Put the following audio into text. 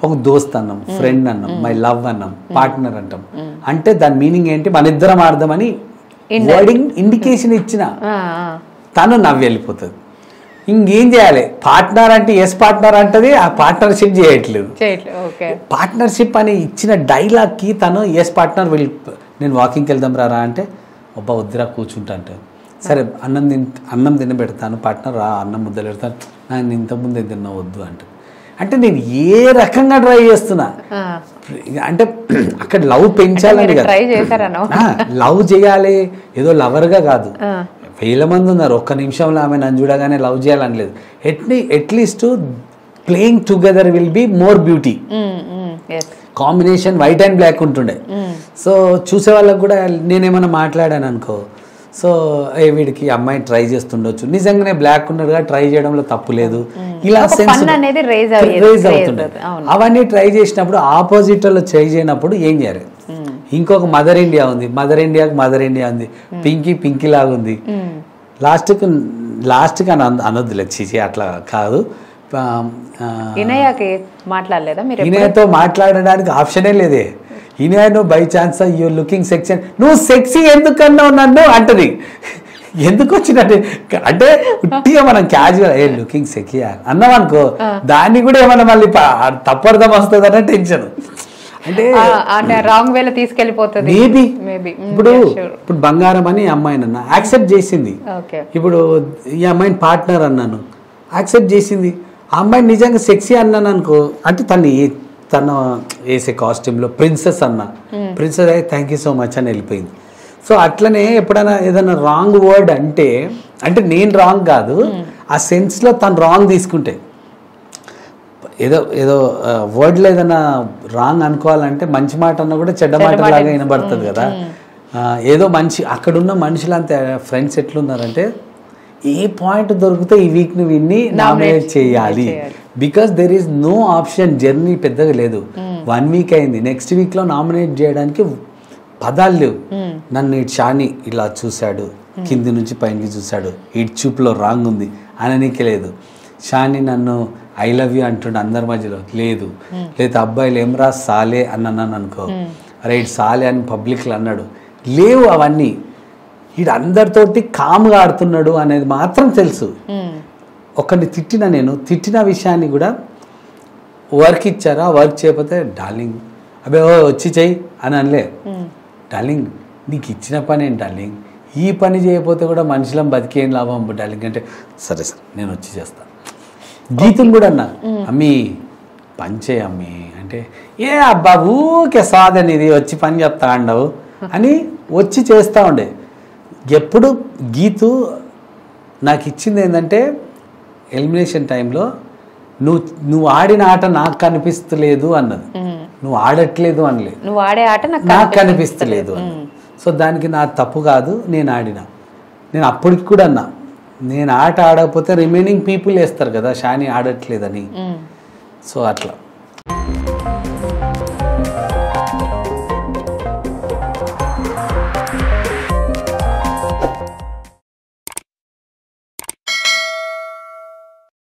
ఒక దోస్త్ అన్నాం ఫ్రెండ్ అన్నాం మై లవ్ అన్నాం పార్ట్నర్ అంటాం అంటే దాని మీనింగ్ ఏంటి మన ఇద్దరం ఆడదామని వర్డింగ్ ఇండికేషన్ ఇచ్చిన ఆ, ఆ. తను నవ్వి వెళ్ళిపోతుంది ఇంకేం చేయాలి పార్ట్నర్ అంటే ఎస్ పార్ట్నర్ అంటది ఆ పార్ట్నర్షిప్ చేయట్లేదు చేయట్లేదు ఓకే పార్ట్నర్షిప్ అని ఇచ్చిన డైలాగ్కి తను ఎస్ పార్ట్నర్ వెళ్ళి నేను వాకింగ్కి వెళ్దాం రారా అంటే ఒబ్బా వద్దురా కూర్చుంటా అంటే సరే అన్నం తిన్ అన్నం తిని పెడతాను పార్ట్నర్ రా అన్నం ముద్దలు పెడతాను నాకు ఇంతకుముందే తిన్నా వద్దు అంటే అంటే నేను ఏ రకంగా ట్రై చేస్తున్నా ఆ. అంటే అక్కడ లవ్ పెంచాలని మీరు కదా ట్రై చేశారనో లవ్ చేయాలి ఏదో లవర్గా కాదు ఆ. వేల మంది ఉన్నారు ఒక్క నిమిషంలో ఆమె నన్ను చూడగానే లవ్ చేయాలని లేదు ఎట్లీ at least playing together will be more beauty is combination white and black ఉంటుండే సో చూసే వాళ్ళకి కూడా నేనేమైనా మాట్లాడాను అనుకో సో ఏ వీడికి అమ్మాయి ట్రై చేస్తుండొచ్చు నిజంగానే బ్లాక్ ఉన్నాడుగా ట్రై చేయడంలో తప్పు లేదు ఇలా ఒక సెన్స్ fun అనేది raise అయ్యేది, రేజ్ raise అవుతుండే అవుతుంది, అవును. అవన్నీ ట్రై చేసినప్పుడు ఆపోజిట్ వాళ్ళు ట్రై చేయనప్పుడు ఏం చేయాలి ఇంకొక మదర్ ఇండియా ఉంది మదర్ ఇండియాకి మదర్ ఇండియా ఉంది పింకీ పింకీ లాగా ఉంది లాస్ట్కి లాస్ట్కి అని అన- అనొద్దులే చీచి అట్లా కాదు ఆ, ఆ, ఇనయాకి మాట్లాడలేదా మీరు ఎప్పుడు? ఈయనతో మాట్లాడడానికి ఆప్షనే లేదే ఈయన నువ్వు by chance you looking section నువ్వు సెక్సీ ఎందుకన్నావు నన్ను అంటది ఎందుకు వచ్చినట్టు అంటే ఉట్టిగా మనం క్యాజువల్ ఏ లుకింగ్ సెక్సీ అన్నాం అనుకో దాన్ని కూడా ఏమన్నా మళ్ళీ ప- తప్పర్థం వస్తుంది అన్న టెన్షన్ అంటే ఆ, అంటే రాంగ్ వేలో తీసుకెళ్లిపోతుంది మేబీ మేబీ ఇప్పుడు ఇప్పుడు బంగారం అని ఈ అమ్మాయిని అన్న యాక్సెప్ట్ చేసింది ఓకే ఇప్పుడు ఈ అమ్మాయిని పార్ట్నర్ అన్నాను యాక్సెప్ట్ చేసింది ఆ అమ్మాయిని నిజంగా సెక్సీ అన్నాను అనుకో అంటే తను ఏ తను వేసే కాస్ట్యూమ్లో ప్రిన్సెస్ అన్న ప్రిన్సెస్ అయితే థ్యాంక్ యూ సో మచ్ అని వెళ్ళిపోయింది సో అట్లనే ఎప్పుడైనా ఏదైనా రాంగ్ వర్డ్ అంటే అంటే నేను రాంగ్ కాదు ఆ సెన్స్లో తను రాంగ్ తీసుకుంటే ఏదో ఏదో వర్డ్లో ఏదైనా రాంగ్ అనుకోవాలంటే మంచి మాట అన్నా కూడా చెడ్డ మాట లాగా వినబడుతుంది కదా ఆ, ఏదో మంచి అక్కడున్న మనుషులంతా ఫ్రెండ్స్ ఎట్లున్నారంటే ఏ పాయింట్ దొరికితే ఈ వీక్ ని విన్ని నామినేట్ చేయాలి because there is no option journey పెద్దగా లేదు వన్ వీక్ అయింది నెక్స్ట్ వీక్ లో నామినేట్ చేయడానికి పదాలు లేవు నన్ను ఇటు షాని ఇలా చూశాడు కింది నుంచి పైనకి చూశాడు ఇటు చూపులో రాంగ్ ఉంది అననీకి లేదు షాని నన్ను ఐ లవ్ యూ అంటుండే అందరి మధ్యలో లేదు లేదా అబ్బాయిలు ఏం రా సాలే అని అన్నాను అనుకో అరే ఇటు సాలే అని పబ్లిక్లో అన్నాడు లేవు అవన్నీ ఈడు అందరితోటి కామ్గా ఆడుతున్నాడు అనేది మాత్రం తెలుసు ఒకరిని తిట్టిన నేను తిట్టిన విషయాన్ని కూడా వర్క్ ఇచ్చారా వర్క్ చేయకపోతే డార్లింగ్ అబ్బే ఓ వచ్చి చెయ్యి అని అనలే డార్లింగ్ నీకు ఇచ్చిన పని ఏంటి డార్లింగ్ ఈ పని చేయకపోతే కూడా మనుషులం బతికేం లాభం డార్లింగ్ అంటే సరే సరే నేను వచ్చి చేస్తాను గీతులు కూడా అన్నా అమ్మి పని చేయి అమ్మి అంటే ఏ అబ్బా ఊకే సాధన ఇది వచ్చి పని చెప్తా అండవు అని వచ్చి చేస్తూ ఉండే ఎప్పుడు గీతు నాకు ఇచ్చింది ఏంటంటే ఎలిమినేషన్ టైంలో నువ్వు నువ్వు ఆడిన ఆట నాకు కనిపిస్తలేదు అన్నది నువ్వు ఆడట్లేదు అనలేదు నువ్వు ఆడే ఆట నాకు నాకు కనిపిస్తలేదు అన్నది. సో దానికి నా తప్పు కాదు నేను ఆడిన నేను అప్పటికి కూడా అన్నా నేను ఆట ఆడకపోతే రిమైనింగ్ పీపుల్ వేస్తారు కదా షాని ఆడట్లేదని ఉమ్. సో అట్లా